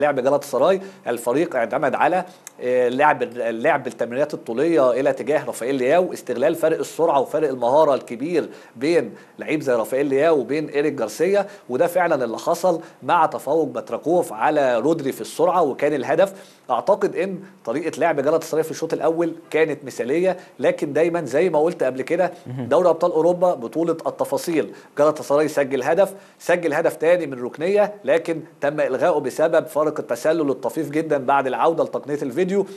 لعب جلطة سراي الفريق اعتمد على آه، لعب اللعب التمريرات الطوليه الى اتجاه رافائيل لياو استغلال فرق السرعه وفرق المهاره الكبير بين لعيب زي رافائيل لياو وبين ايريك جارسيا وده فعلا اللي حصل مع تفوق باتراكوف على رودري في السرعه وكان الهدف اعتقد ان طريقه لعب جلطة سراي في الشوط الاول كانت مثاليه لكن دايما زي ما قلت قبل كده دوري ابطال اوروبا بطوله التفاصيل جلطة سراي سجل هدف سجل هدف تاني من ركنيه لكن تم الغائه بسبب فارق التسلل الطفيف جدا بعد العوده لتقنيه الفيديو